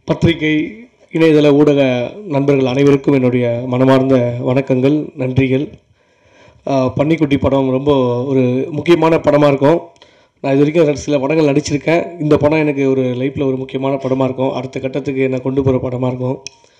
பத்திரிகை இணையதள ஊடக நண்பர்கள் அனைவருக்கும் என்னுடைய மனமார்ந்த வணக்கங்கள் நன்றிகள் ஆஹ் பன்னிக்குட்டி படம் ரொம்ப ஒரு முக்கியமான படமாக இருக்கும் நான் இது வரைக்கும் ஒரு சில படங்கள் நடிச்சிருக்கேன் இந்த படம் எனக்கு ஒரு லைஃப்பில் ஒரு முக்கியமான படமாக இருக்கும் அடுத்த கட்டத்துக்கு என்னை கொண்டு போகிற படமாக இருக்கும்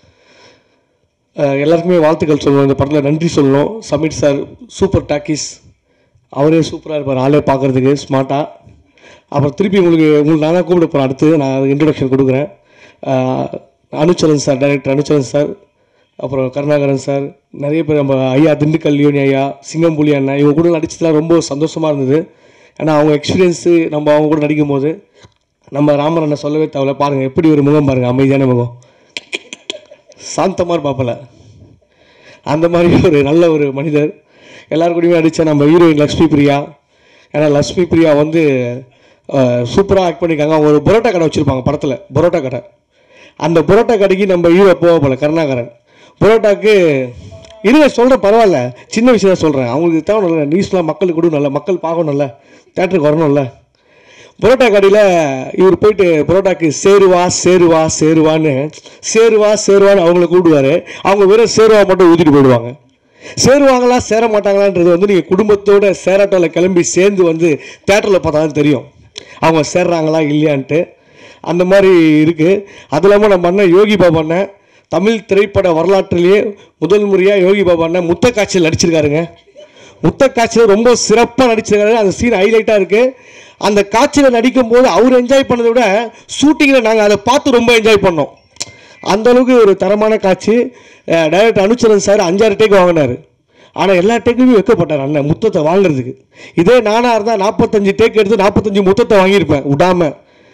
ஆஹ் எல்லாருக்குமே வாழ்த்துக்கள் சொல்லணும் இந்த படத்தில் நன்றி சொல்லணும் சமீர் சார் சூப்பர் டாக்கிஸ் அவரே சூப்பராக இருப்பார் ஆளே பார்க்குறதுக்கு ஸ்மார்ட்டாக அப்புறம் திருப்பி உங்களுக்கு உங்களுக்கு நான் தான் கூப்பிட போகிறேன் அடுத்து நான் இன்ட்ரடக்ஷன் கொடுக்குறேன் ஆஹ் Anucharan sir director Anucharan sir அப்புறம் கருணாகரன் சார் நிறைய பேர் நம்ம ஐயா திண்டுக்கல் லியோனி ஐயா சிங்கம்புலி அண்ணா இவங்க கூட நடிச்சதுலாம் ரொம்ப சந்தோஷமாக இருந்தது ஏன்னா அவங்க எக்ஸ்பீரியன்ஸு நம்ம அவங்க கூட நடிக்கும் போது நம்ம ராமர் அண்ணன் சொல்லவே தேவையில்ல பாருங்கள் எப்படி ஒரு முகம் பாருங்கள் அமைதியான முகம் சாந்தமாக பார்ப்பல அந்த மாதிரி ஒரு நல்ல ஒரு மனிதர் எல்லார் கூடயுமே நடித்த நம்ம ஹீரோயின் லக்ஷ்மி பிரியா ஏன்னா லக்ஷ்மி பிரியா வந்து சூப்பராக ஆக்ட் பண்ணியிருக்காங்க அவங்க ஒரு பரோட்டா கடை வச்சுருப்பாங்க படத்தில் பரோட்டா கடை அந்த பரோட்டா கடைக்கு நம்ம ஹீரோ போக போல கருணாகரன் பரோட்டாக்கு இருங்க சொல்கிறேன் பரவாயில்ல சின்ன விஷயம் தான் சொல்கிறேன் அவங்களுக்கு தேவையில்ல நியூஸ்லாம் மக்களுக்கு கொடுக்கணும்ல மக்கள் பார்க்கணும்ல தேட்டருக்கு வரணும்ல பரோட்டா கடையில் இவர் போயிட்டு பரோட்டாக்கு சேருவா சேருவா சேருவான்னு சேருவா சேருவான்னு அவங்கள கூப்பிடுவாரு அவங்க வெறும் சேருவா மட்டும் ஊற்றிட்டு போயிடுவாங்க சேருவாங்களா சேர மாட்டாங்களான்றது வந்து நீங்கள் குடும்பத்தோட சேராட்டோவில் கிளம்பி சேர்ந்து வந்து தேட்டரில் பார்த்தா தான் தெரியும் அவங்க சேர்றாங்களா இல்லையான்ட்டு அந்த மாதிரி இருக்குது அது இல்லாமல் நம்ம அண்ணன் யோகி பாபா அண்ணன் தமிழ் திரைப்பட வரலாற்றிலேயே முதல் முறையாக யோகி பாபா அண்ணன் முத்த காட்சியில் நடிச்சிருக்காருங்க முத்த காட்சியில் ரொம்ப சிறப்பாக நடிச்சிருக்காரு அந்த சீன் ஹைலைட்டாக இருக்குது அந்த காட்சியில் நடிக்கும் போது அவர் என்ஜாய் பண்ணதை விட ஷூட்டிங்கில் நாங்கள் அதை பார்த்து ரொம்ப என்ஜாய் பண்ணோம் அந்த அளவுக்கு ஒரு தரமான காட்சி டைரக்டர் அனுச்சரன் சார் அஞ்சாறு டேக் வாங்கினார் ஆனால் எல்லா டேக்குமே வைக்கப்பட்டார் அண்ணன் முத்தத்தை வாங்குறதுக்கு இதே நானாக இருந்தால் நாற்பத்தஞ்சு டேக் எடுத்து நாற்பத்தஞ்சு முத்தத்தை வாங்கியிருப்பேன் விடாமல்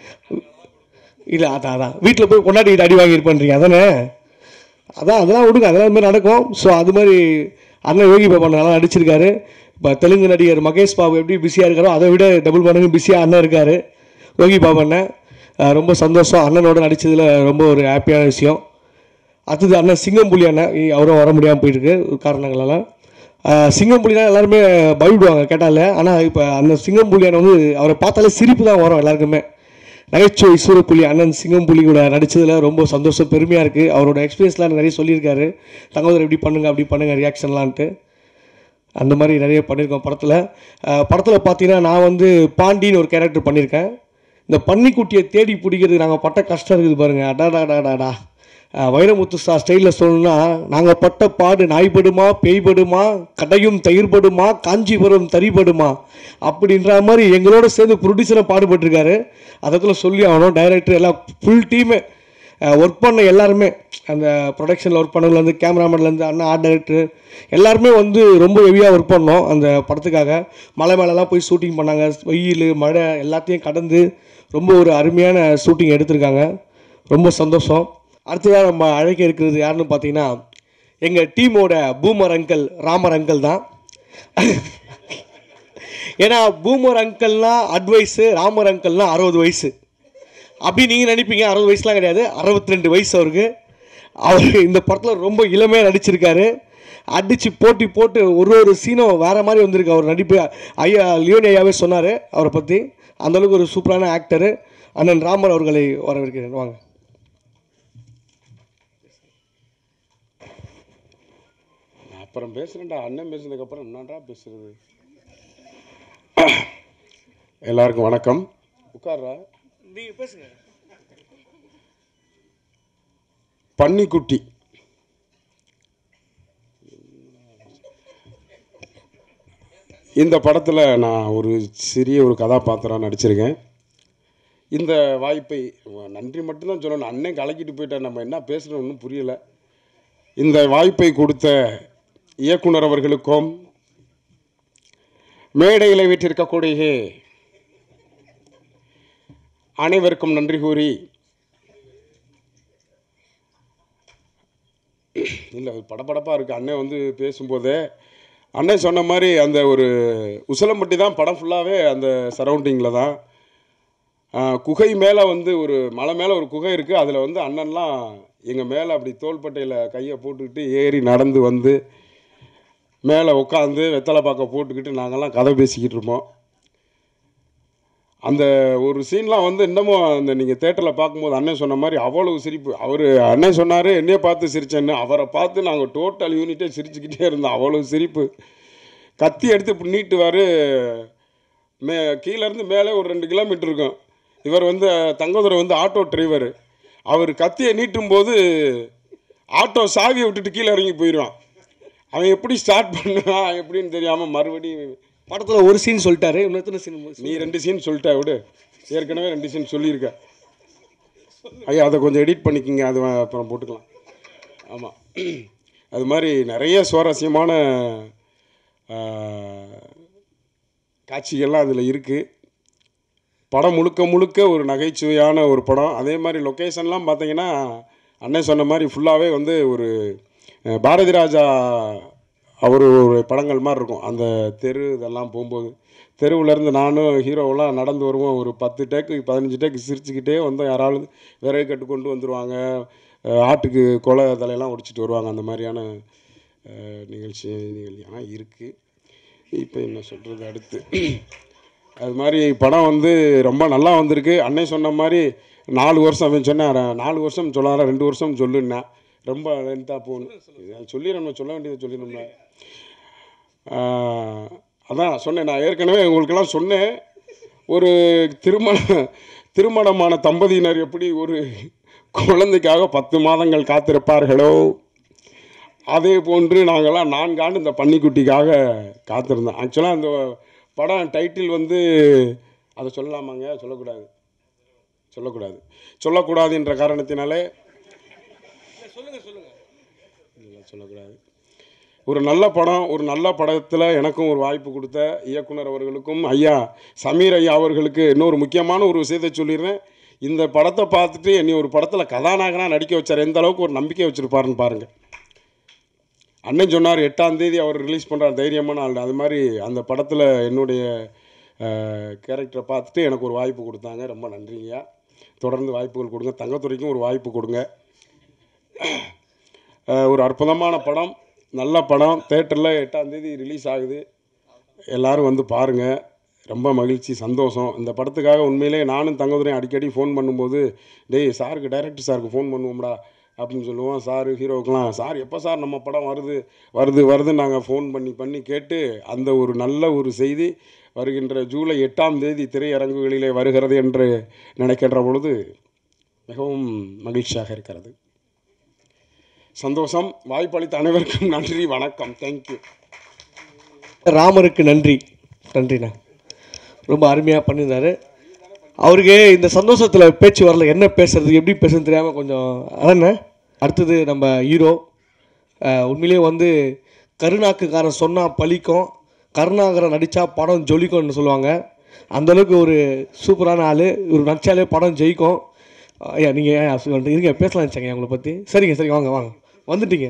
இல்லை அதான் அதான் வீட்டில் போய் கொண்டாடிக்கிட்டு அடி வாங்கியிருப்பேன்றீங்க அதானே அதான் அதெல்லாம் விடுங்க அதெல்லாம் இது மாதிரி நடக்கும் ஸோ அது மாதிரி அண்ணன் யோகி பாபா நல்லா நடிச்சிருக்காரு இப்போ தெலுங்கு நடிகர் மகேஷ் பாபு எப்படி பிஸியாக இருக்காரோ அதை விட டபுள் மடங்கு பிஸியாக அண்ணன் இருக்கார் யோகி பாபா அண்ணன் அஹ் ரொம்ப சந்தோஷம் அண்ணனோட நடித்ததில் ரொம்ப ஒரு ஹாப்பியான விஷயம் அடுத்தது அண்ணன் சிங்கம்புலி அண்ணன் இ- அவரும் வர முடியாமல் போயிருக்கு காரணங்களால் அஹ் சிங்கம்புலினா எல்லாருமே பயப்படுவாங்க கேட்டால ஆனால் இப்போ அந்த சிங்கம்புலி அண்ணன் வந்து அவரை பார்த்தாலே சிரிப்பு தான் வரும் எல்லாருக்குமே நகைச்சுவை சூரப்புலி அண்ணன் சிங்கம்புலி கூட நடித்ததில் ரொம்ப சந்தோஷம் பெருமையாக இருக்குது அவரோட எக்ஸ்பீரியன்ஸ்லாம் நிறைய சொல்லியிருக்காரு தங்கோதர் இப்படி பண்ணுங்க அப்படி பண்ணுங்க ரியாக்ஷன்லான்ட்டு அந்த மாதிரி நிறைய பண்ணியிருக்கோம் படத்தில் படத்தில் பார்த்தீங்கன்னா நான் வந்து பாண்டின்னு ஒரு கேரக்டர் பண்ணியிருக்கேன் இந்த பன்னிக்குட்டியை தேடி பிடிக்கிறது நாங்கள் பட்ட கஷ்டம் இருக்குது பாருங்கள் அடாடாடாடாடா அஹ் வைரமுத்து சார் ஸ்டைலில் சொல்லணும்னா நாங்கள் பட்ட பாடு நாய்படுமா பேய்படுமா கடையும் தயிர்படுமா காஞ்சிபுரம் தறிபடுமா அப்படின்ற மாதிரி எங்களோட சேர்ந்து ப்ரொடியூசரை பாடுபட்டிருக்காரு அதுக்குள்ள சொல்லி ஆகணும் டைரக்டர் எல்லாம் ஃபுல் டீமு ஒர்க் பண்ண எல்லாருமே அந்த ப்ரொடக்ஷனில் ஒர்க் பண்ணதுலேருந்து கேமராமேன்லேருந்து அண்ணா ஆர்ட் டைரக்டர் எல்லாருமே வந்து ரொம்ப ஹெவியாக ஒர்க் பண்ணோம் அந்த படத்துக்காக மலை மேலெலாம் போய் ஷூட்டிங் பண்ணாங்க வெயில் மழை எல்லாத்தையும் கடந்து ரொம்ப ஒரு அருமையான ஷூட்டிங் எடுத்திருக்காங்க ரொம்ப சந்தோஷம் அடுத்ததாக நம்ம அழைக்க இருக்கிறது யாருன்னு பார்த்தீங்கன்னா எங்கள் டீமோட பூமர் அங்கிள் ராமர் அங்கிள் தான் ஏன்னா பூமர் அங்கிள்னா அட்வைஸு ராமர் அங்கிள்னா அறுபது வயசு அப்படி நீங்கள் நினைப்பீங்க அறுபது வயசுலாம் கிடையாது அறுபத்தி ரெண்டு வயசு அவருக்கு அவர் இந்த படத்தில் ரொம்ப இளமையாக நடிச்சிருக்காரு அடித்து போட்டி போட்டு ஒரு ஒரு சீனும் வேறு மாதிரி வந்திருக்கு அவர் நடிப்பு ஐயா லியோனி ஐயாவே சொன்னார் அவரை பற்றி அந்தளவுக்கு ஒரு சூப்பரான ஆக்டரு அண்ணன் ராமர் அவர்களை வரவேற்கிறேன் வாங்க நான் அப்புறம் பேசுகிறேன்டா அண்ணன் பேசுனதுக்கப்புறம் என்னடா பேசுறது எல்லாருக்கும் வணக்கம் உட்கார்றா நீங்கள் பேசுங்க பன்னிக்குட்டி இந்த படத்தில் நான் ஒரு சிறிய ஒரு கதாபாத்திரம் நடிச்சிருக்கேன் இந்த வாய்ப்பை நன்றி மட்டும்தான் சொல்லணும் அண்ணன் கலக்கிட்டு போயிட்டார் நம்ம என்ன பேசுகிறோம் ஒன்றும் புரியலை இந்த வாய்ப்பை கொடுத்த இயக்குனர் அவர்களுக்கும் மேடையில் வீட்டிருக்கக்கூடிய அனைவருக்கும் நன்றி கூறி இல்லை படபடப்பாக இருக்குது அண்ணன் வந்து பேசும்போதே அண்ணன் சொன்ன மாதிரி அந்த ஒரு உசலம்பட்டி தான் படம் ஃபுல்லாகவே அந்த சரௌண்டிங்கில் தான் ஆஹ், குகை மேலே வந்து ஒரு மலை மேலே ஒரு குகை இருக்குது அதில் வந்து அண்ணன்லாம் எங்கள் மேலே அப்படி தோள்பட்டையில் கையை போட்டுக்கிட்டு ஏறி நடந்து வந்து மேலே உட்காந்து வெத்தலை பாக்க போட்டுக்கிட்டு நாங்கள்லாம் கதை பேசிக்கிட்டு இருப்போம் அந்த ஒரு சீன்லாம் வந்து இன்னமும் அந்த நீங்கள் தேட்டரில் பார்க்கும்போது அண்ணன் சொன்ன மாதிரி அவ்வளவு சிரிப்பு அவர் அண்ணன் சொன்னார் என்னைய பார்த்து சிரிச்சேன்னு அவரை பார்த்து நாங்கள் டோட்டல் யூனிட்டே சிரிச்சுக்கிட்டே இருந்தோம் அவ்வளவு சிரிப்பு கத்தி எடுத்து இப்படி நீட்டுவார் மே கீழேருந்து மேலே ஒரு ரெண்டு கிலோமீட்டர் இருக்கும் இவர் வந்து தங்கதுரை வந்து ஆட்டோ டிரைவர் அவர் கத்தியை நீட்டும் போது ஆட்டோ சாவியை விட்டுட்டு கீழே இறங்கி போயிடுவான் அவன் எப்படி ஸ்டார்ட் பண்ணுவான் எப்படின்னு தெரியாமல் மறுபடியும் படத்தில் ஒரு சீன் சொல்லிட்டாரு இன்னும் எத்தனை சீன் நீ ரெண்டு சீன் சொல்லிட்ட விடு ஏற்கனவே ரெண்டு சீன் சொல்லியிருக்க ஐயா அதை கொஞ்சம் எடிட் பண்ணிக்கிங்க அது வ- அப்புறம் போட்டுக்கலாம் ஆமாம் அது மாதிரி நிறைய சுவாரஸ்யமான ஆ, காட்சிகள்லாம் அதில் இருக்குது படம் முழுக்க முழுக்க ஒரு நகைச்சுவையான ஒரு படம் அதே மாதிரி லொக்கேஷன்லாம் பார்த்தீங்கன்னா அண்ணன் சொன்ன மாதிரி ஃபுல்லாகவே வந்து ஒரு அஹ், பாரதி ராஜா அவர் ஒரு படங்கள் மாதிரி இருக்கும் அந்த தெரு இதெல்லாம் போகும்போது தெருவுலேருந்து நானும் ஹீரோவெல்லாம் நடந்து வருவோம் ஒரு பத்து டேக்கு பதினஞ்சு டேக்கு சிரிச்சுக்கிட்டே வந்தோம் யாராவது விறகு கட்டு கொண்டு வந்துடுவாங்க அஹ், ஆட்டுக்கு கொலை தலையெல்லாம் உடைச்சிட்டு வருவாங்க அந்த மாதிரியான அஹ், நிகழ்ச்சி நிகழ்ச்சியெல்லாம் இருக்குது இப்போ என்ன சொல்கிறது அடுத்து அது மாதிரி படம் வந்து ரொம்ப நல்லா வந்திருக்கு அன்னை சொன்ன மாதிரி நாலு வருஷம் அவன் சொன்னான் நாலு வருஷம் சொல்லாத ரெண்டு வருஷம் சொல்லுன்னா ரொம்ப லென்த்தாக போகணும் சொல்லிடணும் சொல்ல வேண்டியதை சொல்லிடணும்ல ஆஹ், அதான் சொன்னேன் நான் ஏற்கனவே உங்களுக்கெல்லாம் சொன்னேன் ஒரு திருமண திருமணமான தம்பதியினர் எப்படி ஒரு குழந்தைக்காக பத்து மாதங்கள் காத்திருப்பார்களோ அதே போன்று நாங்கள்லாம் நான்கு ஆண்டு இந்த பன்னிக்குட்டிக்காக காத்திருந்தோம் ஆக்சுவலாக அந்த படம் டைட்டில் வந்து அதை சொல்லலாமாங்க சொல்லக்கூடாது சொல்லக்கூடாது சொல்லக்கூடாது என்ற காரணத்தினாலே இல்லை, சொல்லக்கூடாது ஒரு நல்ல படம் ஒரு நல்ல படத்தில் எனக்கும் ஒரு வாய்ப்பு கொடுத்த இயக்குனர் அவர்களுக்கும் ஐயா சமீர் ஐயா அவர்களுக்கு இன்னொரு முக்கியமான ஒரு விஷயத்தை சொல்லிடுறேன் இந்த படத்தை பார்த்துட்டு என்னை ஒரு படத்தில் கதாநாயகனாக நடிக்க வச்சார் எந்த அளவுக்கு ஒரு நம்பிக்கை வச்சுருப்பாருன்னு பாருங்கள் அண்ணன் சொன்னார் எட்டாம் தேதி அவர் ரிலீஸ் பண்ணுறார் தைரியமான ஆள் அது மாதிரி அந்த படத்தில் என்னுடைய கேரக்டரை பார்த்துட்டு எனக்கு ஒரு வாய்ப்பு கொடுத்தாங்க ரொம்ப நன்றிங்கய்யா தொடர்ந்து வாய்ப்புகள் கொடுங்க தங்கத்துறைக்கும் ஒரு வாய்ப்பு கொடுங்க அஹ், ஒரு அற்புதமான படம் நல்ல படம் தேட்டரில் எட்டாம் தேதி ரிலீஸ் ஆகுது எல்லாரும் வந்து பாருங்கள் ரொம்ப மகிழ்ச்சி சந்தோஷம் இந்த படத்துக்காக உண்மையிலே நானும் தங்கதுரையும் அடிக்கடி ஃபோன் பண்ணும்போது டேய் சாருக்கு டைரக்டர் சாருக்கு ஃபோன் பண்ணுவோம்டா அப்படின்னு சொல்லுவோம் சார் ஹீரோவுக்கெலாம் சார் எப்போ சார் நம்ம படம் வருது வருது வருதுன்னு நாங்கள் ஃபோன் பண்ணி பண்ணி கேட்டு அந்த ஒரு நல்ல ஒரு செய்தி வருகின்ற ஜூலை எட்டாம் தேதி திரையரங்குகளிலே வருகிறது என்று நினைக்கின்ற பொழுது மிகவும் மகிழ்ச்சியாக இருக்கிறது சந்தோஷம் வாய்ப்பளித்த அனைவருக்கும் நன்றி வணக்கம் தேங்க்யூ ராமருக்கு நன்றி நன்றிண்ணா ரொம்ப அருமையாக பண்ணியிருந்தாரு அவருக்கு இந்த சந்தோஷத்தில் பேச்சு வரல என்ன பேசுறது எப்படி பேசுறது தெரியாமல் கொஞ்சம் அதானே அடுத்தது நம்ம ஹீரோ உண்மையிலேயே வந்து கருணாக்குக்காரன் சொன்னால் பழிக்கும் கருணாகரன் நடித்தா படம் ஜொலிக்கும்னு சொல்லுவாங்க அந்த அளவுக்கு ஒரு சூப்பரான ஆள் ஒரு நடிச்சாலே படம் ஜெயிக்கும் ஐயா நீங்கள் இருங்க பேசலாம் நினச்சாங்க உங்களை பற்றி சரிங்க சரிங்க வாங்க வாங்க வந்துட்டீங்க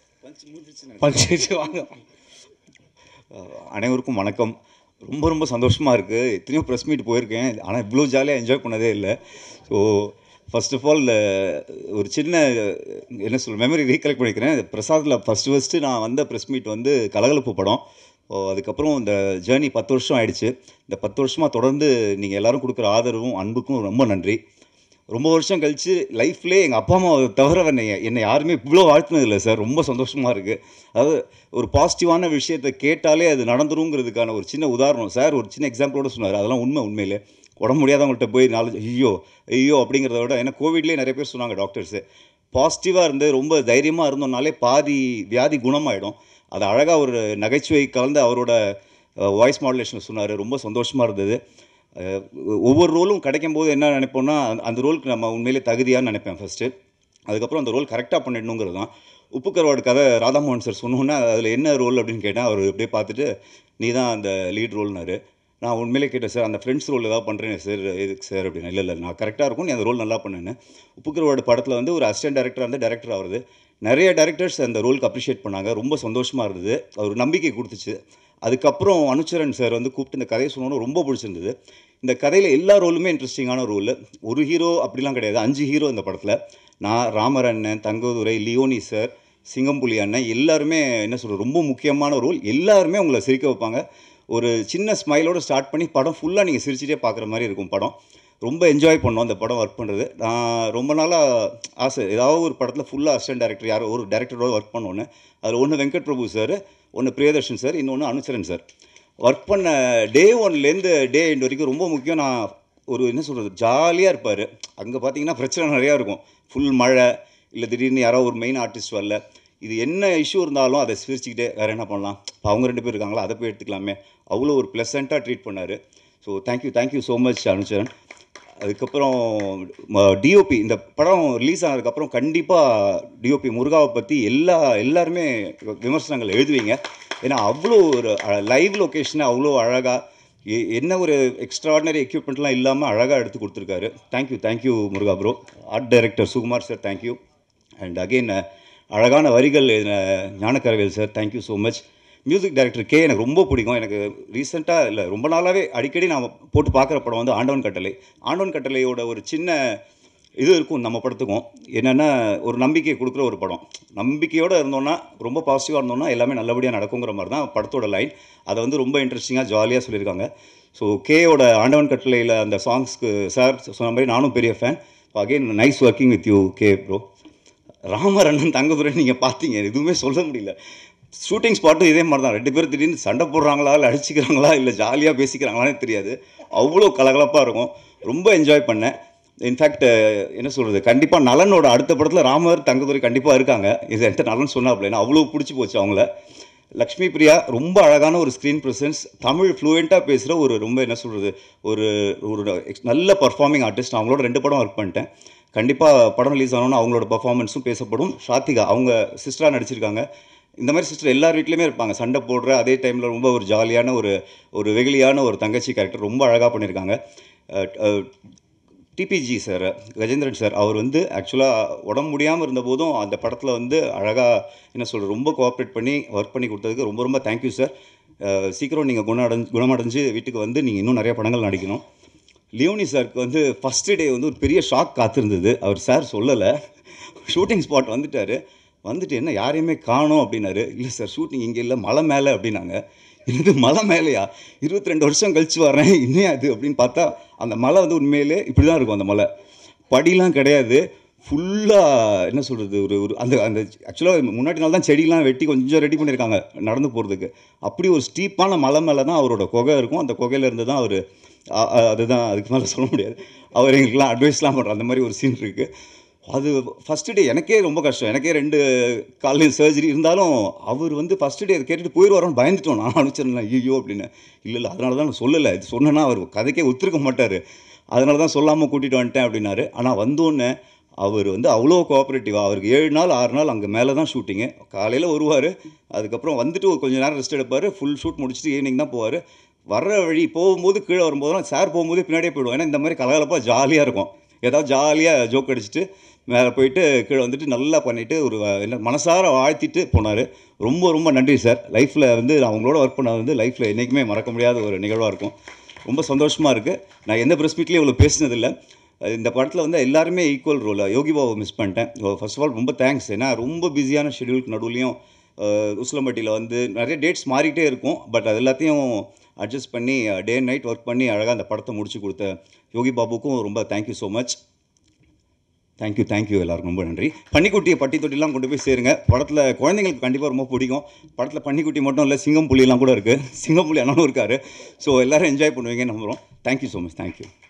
பஞ்சு வாங்க அஹ் அனைவருக்கும் வணக்கம் ரொம்ப ரொம்ப சந்தோஷமாக இருக்குது எத்தனையோ ப்ரெஸ் மீட் போயிருக்கேன் ஆனால் இவ்வளோ ஜாலியாக என்ஜாய் பண்ணதே இல்லை ஸோ ஃபர்ஸ்ட் ஆஃப் ஆல் ஒரு சின்ன என்ன சொல் மெமரி ரீகலெக்ட் பண்ணிக்கிறேன் பிரசாத்தில் ஃபஸ்ட்டு ஃபஸ்ட்டு நான் வந்த ப்ரெஸ் மீட் வந்து கலகலப்பு படம் ஓ, அதுக்கப்புறம் இந்த ஜேர்னி பத்து வருஷம் ஆயிடுச்சு இந்த பத்து வருஷமாக தொடர்ந்து நீங்கள் எல்லாரும் கொடுக்குற ஆதரவும் அன்புக்கும் ரொம்ப நன்றி ரொம்ப வருஷம் கழித்து லைஃப்லேயே எங்கள் அப்பா அம்மாவை தவிர என்னை என்னை யாருமே இவ்வளோ வாழ்த்துனது இல்லை சார் ரொம்ப சந்தோஷமாக இருக்குது அதாவது ஒரு பாசிட்டிவான விஷயத்தை கேட்டாலே அது நடந்துருங்கிறதுக்கான ஒரு சின்ன உதாரணம் சார் ஒரு சின்ன எக்ஸாம்பிளோட சொன்னார் அதெல்லாம் உண்மை உண்மையிலே உடம்பு முடியாதவங்கள்ட்ட போய் நாலு ஐயோ ஐயோ அப்படிங்கிறத விட ஏன்னா கோவிட்லேயே நிறைய பேர் சொன்னாங்க டாக்டர்ஸு பாசிட்டிவாக இருந்து ரொம்ப தைரியமாக இருந்தோம்னாலே பாதி வியாதி குணமாயிடும் அது அழகாக ஒரு நகைச்சுவை கலந்து அவரோட வாய்ஸ் மாடுலேஷன் சொன்னார் ரொம்ப சந்தோஷமாக இருந்தது அஹ் ஒவ்வொரு ரோலும் கிடைக்கும் போது என்ன நினைப்போம்னா அந்த- அந்த ரோலுக்கு நம்ம உண்மையிலே தகுதியான்னு நினைப்பேன் ஃபஸ்ட்டு அதுக்கப்புறம் அந்த ரோல் கரெக்டாக பண்ணிடணுங்கிறது தான் உப்பு கருவாடு கதை ராதாமோகன் சார் சொன்னோன்னே அதில் என்ன ரோல் அப்படின்னு கேட்டேன் அவர் அப்படியே பார்த்துட்டு நீ தான் அந்த லீட் ரோல்னாரு நான் உண்மையிலே கேட்டேன் சார் அந்த ஃப்ரெண்ட்ஸ் ரோல் ஏதாவது பண்ணுறேன் சார் எதுக்கு சார் அப்படின்னு இல்லை இல்லை நான் கரெக்டாக இருக்கும் நீ அந்த ரோல் நல்லா பண்ணுன்னு உப்பு கருவாடு படத்தில் வந்து ஒரு அசிஸ்டன்ட் டேரக்டர் வந்து டேரக்டர் ஆகுது நிறைய டேரக்டர்ஸ் அந்த ரோலுக்கு அப்ரிஷியேட் பண்ணாங்க ரொம்ப சந்தோஷமாக இருந்தது அது ஒரு நம்பிக்கை கொடுத்துச்சு அதுக்கப்புறம் அனுச்சரன் சார் வந்து கூப்பிட்டு இந்த கதையை சொன்னோன்னு ரொம்ப பிடிச்சிருந்தது இந்த கதையில் எல்லா ரோலுமே இன்ட்ரெஸ்டிங்கான ரோல் ஒரு ஹீரோ அப்படிலாம் கிடையாது அஞ்சு ஹீரோ இந்த படத்தில் நான் ராமர் அண்ணன் தங்கதுரை லியோனி சார் சிங்கம்புலி அண்ணன் எல்லாருமே என்ன சொல்கிறது ரொம்ப முக்கியமான ரோல் எல்லாருமே உங்களை சிரிக்க வைப்பாங்க ஒரு சின்ன ஸ்மைலோட ஸ்டார்ட் பண்ணி படம் ஃபுல்லாக நீங்கள் சிரிச்சிட்டே பார்க்குற மாதிரி இருக்கும் படம் ரொம்ப என்ஜாய் பண்ணோம் அந்த படம் ஒர்க் பண்ணுறது நான் ரொம்ப நாளாக ஆசை ஏதாவது ஒரு படத்தில் ஃபுல்லாக அசிஸ்டன்ட் டேரக்டர் யாரோ ஒரு டேரக்டரோட ஒர்க் பண்ணோன்னு அதில் ஒன்று வெங்கட் பிரபு சார் ஒன்று பிரியதர்ஷன் சார் இன்னொன்று அனுச்சரன் சார் ஒர்க் பண்ண டே ஒன்லேருந்து டே எண்ட் வரைக்கும் ரொம்ப முக்கியம் நான் ஒரு என்ன சொல்கிறது ஜாலியாக இருப்பார் அங்கே பார்த்தீங்கன்னா பிரச்சனை நிறையா இருக்கும் ஃபுல் மழை இல்லை திடீர்னு யாரோ ஒரு மெயின் ஆர்டிஸ்ட் வரல இது என்ன இஷ்யூ இருந்தாலும் அதை சிரிச்சுக்கிட்டே வேறு என்ன பண்ணலாம் இப்போ அவங்க ரெண்டு பேர் இருக்காங்களா அதை போய் எடுத்துக்கலாமே அவ்வளோ ஒரு ப்ளசண்ட்டாக ட்ரீட் பண்ணார் so thank you thank you so much Anucharan அதுக்கப்புறம் டிஓபி இந்த படம் ரிலீஸ் ஆனதுக்கப்புறம் கண்டிப்பாக டிஓபி முருகாவை பற்றி எல்லா எல்லாருமே விமர்சனங்கள் எழுதுவீங்க ஏன்னா அவ்வளோ ஒரு லைவ் லொக்கேஷனை அவ்வளோ அழகாக எ- என்ன ஒரு எக்ஸ்ட்ராடினரி எக்யூப்மெண்ட்லாம் இல்லாமல் அழகாக எடுத்து கொடுத்துருக்காரு thank you thank you Muruga bro art director Sukumar sir thank you and again அழகான வரிகள் எழுதின Gnanakaravel sir thank you so much music director K எனக்கு ரொம்ப பிடிக்கும் எனக்கு ரீசெண்டாக இல்லை ரொம்ப நாளாகவே அடிக்கடி நான் போட்டு பார்க்குற படம் வந்து ஆண்டவன் கட்டளை ஆண்டவன் கட்டளையோட ஒரு சின்ன இது இருக்கும் நம்ம படத்துக்கும் என்னென்னா ஒரு நம்பிக்கையை கொடுக்குற ஒரு படம் நம்பிக்கையோடு இருந்தோன்னா ரொம்ப பாசிட்டிவாக இருந்தோம்னா எல்லாமே நல்லபடியாக நடக்குங்கிற மாதிரி தான் படத்தோட லைன் அதை வந்து ரொம்ப இன்ட்ரெஸ்டிங்காக ஜாலியாக சொல்லியிருக்காங்க ஸோ கேயோட ஆண்டவன் கட்டளையில் அந்த சாங்ஸ்க்கு சார் சொன்ன மாதிரி நானும் பெரிய fan again nice working with you K bro Ramar அண்ணன் தங்கதுரை நீங்கள் பார்த்தீங்க எதுவுமே சொல்ல முடியல ஷூட்டிங் ஸ்பாட்டும் இதே மாதிரி தான் ரெண்டு பேரும் திடீர்னு சண்டை போடுறாங்களா இல்லை அடிச்சுக்கிறாங்களா இல்லை ஜாலியாக பேசிக்கிறாங்களான்னு தெரியாது அவ்வளோ கலகலப்பாக இருக்கும் ரொம்ப என்ஜாய் பண்ணேன் இன்ஃபேக்ட் என்ன சொல்கிறது கண்டிப்பாக நலனோட அடுத்த படத்தில் ராமர் தங்கதுரை கண்டிப்பாக இருக்காங்க இது என்கிட்ட நலன் சொன்னாப்ல ஏன்னா அவ்வளோ பிடிச்சி போச்சு அவங்கள லக்ஷ்மி பிரியா ரொம்ப அழகான ஒரு ஸ்க்ரீன் ப்ரெசன்ஸ் தமிழ் ஃப்ளூயண்ட்டாக பேசுகிற ஒரு ரொம்ப என்ன சொல்கிறது ஒரு ஒரு ex- நல்ல பர்ஃபார்மிங் ஆர்டிஸ்ட் அவங்களோட ரெண்டு படம் ஒர்க் பண்ணிட்டேன் கண்டிப்பாக படம் ரிலீஸ் ஆனோன்னு அவங்களோட பர்ஃபார்மன்ஸும் பேசப்படும் ஷாத்திகா அவங்க சிஸ்டராக நடிச்சிருக்காங்க இந்த மாதிரி சிஸ்டர் எல்லார் வீட்லேயுமே இருப்பாங்க சண்டை போடுற அதே டைமில் ரொம்ப ஒரு ஜாலியான ஒரு ஒரு வெகுளியான ஒரு தங்கச்சி கேரக்டர் ரொம்ப அழகாக பண்ணியிருக்காங்க டிபிஜி சார் கஜேந்திரன் சார் அவர் வந்து ஆக்சுவலாக உடம்பு முடியாமல் இருந்தபோதும் அந்த படத்தில் வந்து அழகாக என்ன சொல்கிறது ரொம்ப கோஆப்ரேட் பண்ணி ஒர்க் பண்ணி கொடுத்ததுக்கு ரொம்ப ரொம்ப தேங்க்யூ சார் சீக்கிரம் நீங்கள் குணம் அடைஞ்சு குணமடைஞ்சு வீட்டுக்கு வந்து நீங்கள் இன்னும் நிறைய படங்கள் நடிக்கணும் லியோனி சாருக்கு வந்து ஃபஸ்ட்டு டே வந்து ஒரு பெரிய ஷாக் காத்திருந்தது அவர் சார் சொல்லலை ஷூட்டிங் ஸ்பாட் வந்துட்டார் வந்துட்டு என்ன யாரையுமே காணோம் அப்படின்னாரு இல்லை சார் ஷூட்டிங் இங்கே இல்லை மலை மேலே அப்படின்னாங்க இது மலை மேலேயா இருபத்தி ரெண்டு வருஷம் கழிச்சு வரேன் இன்னும் அது அப்படின்னு பார்த்தா அந்த மலை வந்து உண்மையிலே இப்படி தான் இருக்கும் அந்த மலை படிலாம் கிடையாது ஃபுல்லாக என்ன சொல்கிறது ஒரு ஒரு அந்த அந்த ஆக்சுவலாக முன்னாடி நாள் தான் செடியெலாம் வெட்டி கொஞ்சம் ரெடி பண்ணியிருக்காங்க நடந்து போகிறதுக்கு அப்படி ஒரு ஸ்டீப்பான மலை மேலே தான் அவரோட குகை இருக்கும் அந்த குகையில இருந்து தான் அவர் அதுதான் அதுக்கு மேலே சொல்ல முடியாது அவர் எங்களுக்குலாம் அட்வைஸ்லாம் பண்ணுற அந்த மாதிரி ஒரு சீன் இருக்குது அது ஃபஸ்ட்டு டே எனக்கே ரொம்ப கஷ்டம் எனக்கே ரெண்டு காலையும் சர்ஜரி இருந்தாலும் அவர் வந்து ஃபஸ்ட்டு டே அதை கேட்டுட்டு போயிடுவாரோன்னு பயந்துட்டோம் நான் அனுப்பிச்சிருந்தேன் ஐயோ அப்படின்னு இல்லை இல்லை அதனால தான் நான் சொல்லலை இது சொன்னேன்னா அவர் கதைக்கே ஒத்துருக்க மாட்டார் அதனால தான் சொல்லாமல் கூட்டிகிட்டு வந்துட்டேன் அப்படின்னாரு ஆனால் வந்தோடனே அவர் வந்து அவ்வளோ கோஆப்ரேட்டிவாக அவருக்கு ஏழு நாள் ஆறு நாள் அங்கே மேலே தான் ஷூட்டிங்கு காலையில் வருவார் அதுக்கப்புறம் வந்துட்டு ஒரு கொஞ்ச நேரம் ரெஸ்ட் எடுப்பார் ஃபுல் ஷூட் முடிச்சுட்டு ஈவினிங் தான் போவார் வர்ற வழி போகும்போது கீழே வரும்போதெல்லாம் சார் போகும்போதே பின்னாடியே போயிடுவோம் ஏன்னா இந்த மாதிரி கலகலப்பாக ஜாலியாக இருக்கும் ஏதாவது ஜாலியாக ஜோக் அடிச்சுட்டு மேலே போயிட்டு கீழே வந்துட்டு நல்லா பண்ணிவிட்டு ஒரு என்ன மனசார வாழ்த்திட்டு போனார் ரொம்ப ரொம்ப நன்றி சார் லைஃப்பில் வந்து நான் உங்களோட ஒர்க் பண்ணது வந்து லைஃப்பில் என்றைக்குமே மறக்க முடியாத ஒரு நிகழ்வாக இருக்கும் ரொம்ப சந்தோஷமாக இருக்குது நான் எந்த ப்ரெஸ் மீட்லேயும் இவ்வளோ பேசினதில்லை இந்த படத்தில் வந்து எல்லாருமே equal role Yogi Babu miss பண்ணிட்டேன் ஃபர்ஸ்ட் ஆஃப் ஆல் ரொம்ப தேங்க்ஸ் ஏன்னா ரொம்ப பிஸியான ஷெடியூலுக்கு நடுவுலையும் உசிலம்பட்டியில் வந்து நிறைய டேட்ஸ் மாறிட்டே இருக்கும் பட் அது எல்லாத்தையும் அட்ஜஸ்ட் பண்ணி டே அண்ட் நைட் ஒர்க் பண்ணி அழகாக அந்த படத்தை முடிச்சு கொடுத்த யோகி பாபுக்கும் ரொம்ப thank you so much thank you thank you எல்லாருக்கும் ரொம்ப நன்றி பன்னிக்குட்டியை பட்டி தொட்டிலாம் கொண்டு போய் சேருங்க படத்தில் குழந்தைங்களுக்கு கண்டிப்பாக ரொம்ப பிடிக்கும் படத்தில் பன்னிக்குட்டி மட்டும் இல்லை சிங்கம் புலியெல்லாம் கூட இருக்குது சிங்கம் புலி அண்ணனும் இருக்கார் ஸோ எல்லோரும் என்ஜாய் பண்ணுவீங்கன்னு நம்புகிறோம் தேங்க்யூ ஸோ மச் தேங்க்யூ